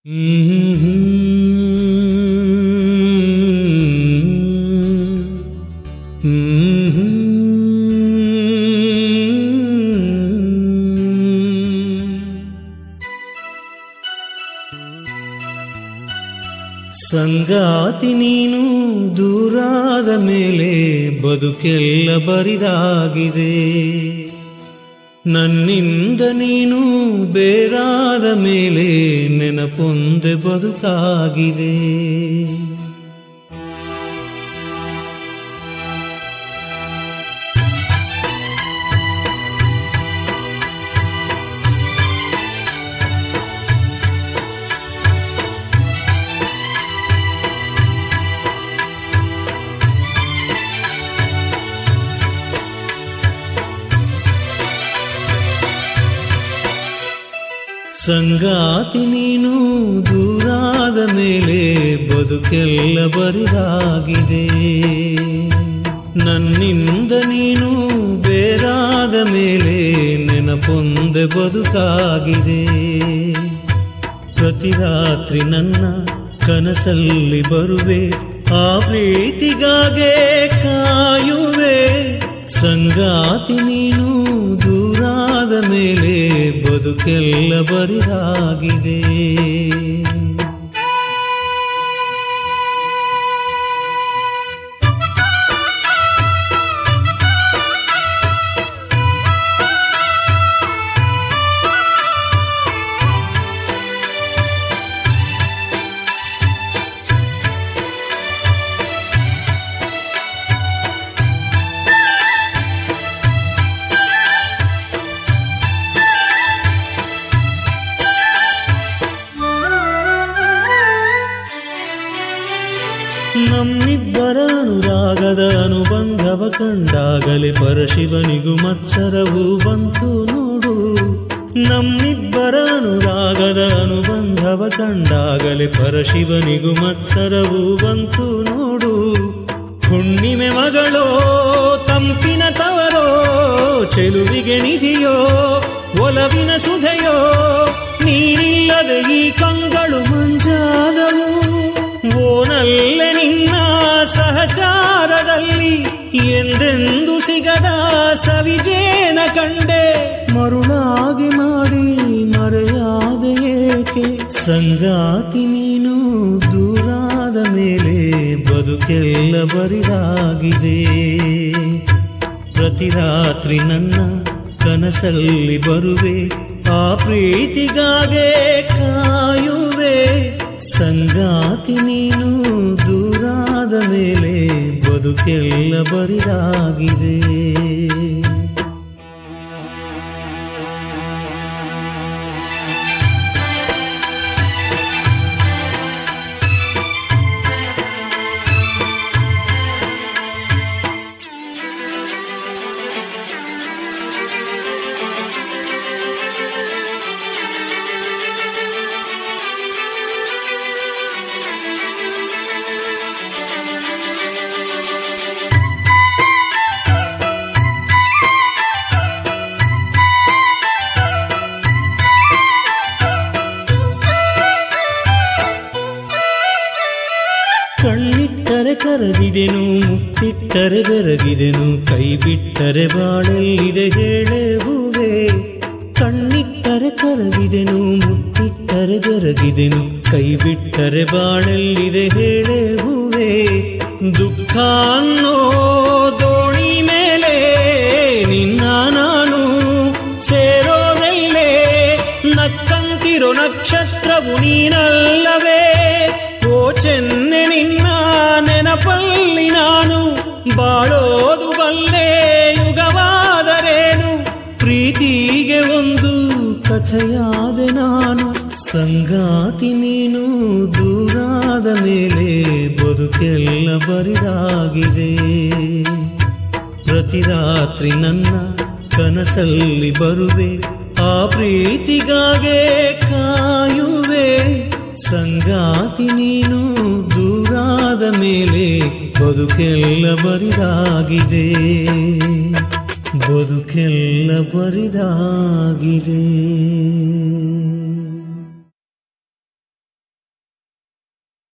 ಸಂಗಾತಿ ನೀನು ದೂರಾದ ಮೇಲೆ ಬದುಕೆಲ್ಲ ಬರಿದಾಗಿದೆ ನನ್ನಿಂದ ನೀನು ಬೇರಾದ ಮೇಲೆ ನೆನಪೊಂದೆ ಬದುಕಾಗಿದೆ ಸಂಗಾತಿ ನೀನು ದೂರಾದ ಮೇಲೆ ಬದುಕೆಲ್ಲ ಬರಿದಾಗಿದೆ ನನ್ನಿಂದ ನೀನು ಬೇರಾದ ಮೇಲೆ ನೆನಪೊಂದೆ ಬದುಕಾಗಿದೆ ಪ್ರತಿ ರಾತ್ರಿ ನನ್ನ ಕನಸಲ್ಲಿ ಬರುವೆ ಆ ಪ್ರೀತಿಗಾಗೆ ಕಾಯುವೆ ಸಂಗಾತಿ ನೀನು ದೂರಾದ ಮೇಲೆ ಬದುಕೆಲ್ಲ ಬರಿದಾಗಿದೆ ನಮ್ಮಿಬ್ಬರ ಅನುರಾಗದ ಅನುಬಂಧವ ಕಂಡಾಗಲೇ ಪರಶಿವನಿಗೂ ಮತ್ಸರವು ಬಂತು ನೋಡು ನಮ್ಮಿಬ್ಬರ ಅನುರಾಗದ ಅನುಬಂಧವ ಕಂಡಾಗಲೇ ಪರಶಿವನಿಗೂ ಮತ್ಸರವು ಬಂತು ನೋಡು ಹುಣ್ಣಿಮೆ ಮಗಳೋ ತಂಪಿನ ತವರೋ ಚೆಲುವಿಗೆ ನಿಧಿಯೋ ಒಲವಿನ ಸುಧೆಯೋ ನೀರಿಲ್ಲದೆ ಈ ಕಂಗಳು ಮಂಜಾದವು ಓನಲ್ಲೆ ನಿನ್ನ ಸಹಚಾರದಲ್ಲಿ ಎಂದೆಂದು ಸಿಗದ ಸವಿಜೇನ ಕಂಡೆ ಮರುಳಾಗಿ ಮಾಡಿ ಮರೆಯಾದ ಏಕೆ ಸಂಗಾತಿ ನೀನು ದೂರಾದ ಮೇಲೆ ಬದುಕೆಲ್ಲ ಬರಿದಾಗಿದೆ ಪ್ರತಿ ರಾತ್ರಿ ನನ್ನ ಕನಸಲ್ಲಿ ಬರುವೆ ಆ ಪ್ರೀತಿಗಾಗೆ ಕಾಯುವೆ ಸಂಗಾತಿ ನೀನು ದೂರಾದ ಮೇಲೆ ಬದುಕೆಲ್ಲ ಬರಿದಾಗಿದೆ ಕಣ್ಣಿಟ್ಟರೆ ಕರಗಿದೆನು ಮುತ್ತಿಟ್ಟರೆ ಬೆರಗಿದೆನು ಕೈ ಬಿಟ್ಟರೆ ಬಾಳೆಲ್ಲಿದೆ ಹೇಳೆ ಹೂವೆ ಕಣ್ಣಿಟ್ಟರೆ ಕರಗಿದೆನು ಮುತ್ತಿಟ್ಟರೆ ಬೆರಗಿದೆನು ಕೈ ಬಿಟ್ಟರೆ ಬಾಳೆಲ್ಲಿದೆ ಹೇಳೆ ಹೂವೆ ದುಃಖ ಅನ್ನೋ ದೋಣಿ ಮೇಲೆ ನಿನ್ನ ನಾನು ಸೇರೋದಲ್ಲೇ ನಕ್ಕಂತಿರೋ ನಕ್ಷತ್ರವು ನೀನಲ್ಲವೇ ಓ ಚೆನ್ನೆ ನಿನ್ನ ನೆನಪಲ್ಲಿ ನಾನು ಬಾಳೋದು ಬಲ್ಲೆ ಯುಗವಾದರೇನು ಪ್ರೀತಿಗೆ ಒಂದು ಕಥೆಯಾದೆ ನಾನು ಸಂಗಾತಿ ನೀನು ದೂರಾದ ಮೇಲೆ ಬದುಕೆಲ್ಲ ಬರಿದಾಗಿದೆ ಪ್ರತಿ ರಾತ್ರಿ ನನ್ನ ಕನಸಲ್ಲಿ ಬರುವೆ ಆ ಪ್ರೀತಿಗಾಗೆ ಕಾಯುವೆ ಸಂಗಾತಿ ನೀನು ದೂರಾದ ಮೇಲೆ ಬದುಕೆಲ್ಲ ಬರಿದಾಗಿದೆ ಬದುಕೆಲ್ಲ ಬರಿದಾಗಿದೆ